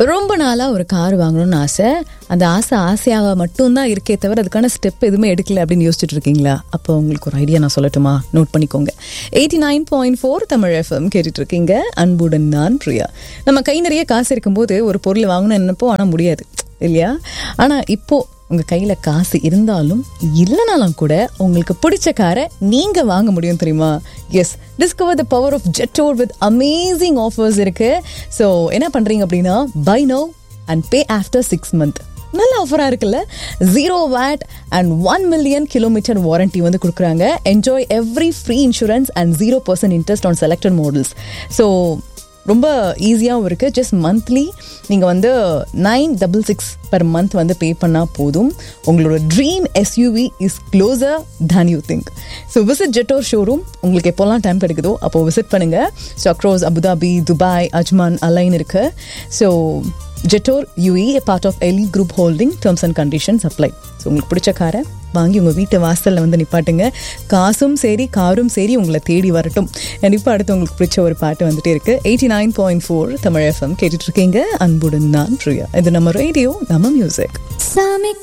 ரொம்ப நாளாக ஒரு கார் வாங்கணும்னு ஆசை அந்த ஆசை ஆசையாக மட்டும்தான் இருக்கே தவிர அதுக்கான ஸ்டெப் எதுவுமே எடுக்கல அப்படின்னு யோசிச்சுட்டு இருக்கீங்களா அப்போ உங்களுக்கு ஒரு ஐடியா நான் சொல்லட்டுமா நோட் பண்ணிக்கோங்க eighty nine point four Tamil FM கேட்டுட்டு இருக்கீங்க அன்புடன் நான் பிரியா நம்ம கை நிறைய காசு இருக்கும்போது ஒரு பொருள் வாங்கணும் என்னப்போ ஆனால் முடியாது இல்லையா ஆனால் இப்போ உங்கள் கையில் காசு இருந்தாலும் இல்லைனாலும் கூட உங்களுக்கு பிடிச்ச காரை நீங்கள் வாங்க முடியும் தெரியுமா yes discover the power of Jetour with amazing offers இருக்கு ஸோ என்ன பண்ணுறீங்க அப்படின்னா buy now and pay after six month நல்ல ஆஃபராக இருக்குல்ல zero wait and one million kilometre warranty வந்து கொடுக்குறாங்க enjoy every free insurance and zero percent interest on selected models so ரொம்ப ஈஸியாகவும் இருக்குது ஜஸ்ட் மந்த்லி நீங்கள் வந்து nine double six per month வந்து பே பண்ணால் போதும் உங்களோட dream SUV is closer than you think so visit Jetour showroom உங்களுக்கு எப்போல்லாம் டைம் கிடைக்குதோ அப்போது விசிட் பண்ணுங்கள் so across Abu Dhabi Dubai Ajman Al Ain இருக்கு so Jetour UAE part of Elite group holding terms and conditions apply so உங்களுக்கு பிடிச்ச காரை வாங்கி உங்கள் வீட்டு வாசலில் வந்து நிப்பாட்டுங்க காசும் சரி காரும் சரி உங்களை தேடி வரட்டும் கண்டிப்பாக அடுத்து உங்களுக்கு பிடிச்ச ஒரு பாட்டு வந்துட்டே இருக்கு eighty nine point four Tamil FM கேட்டுட்டு இருக்கீங்க அன்புடன் நான் பிரியா இது நம்ம ரேடியோ நம்ம மியூசிக் சாமி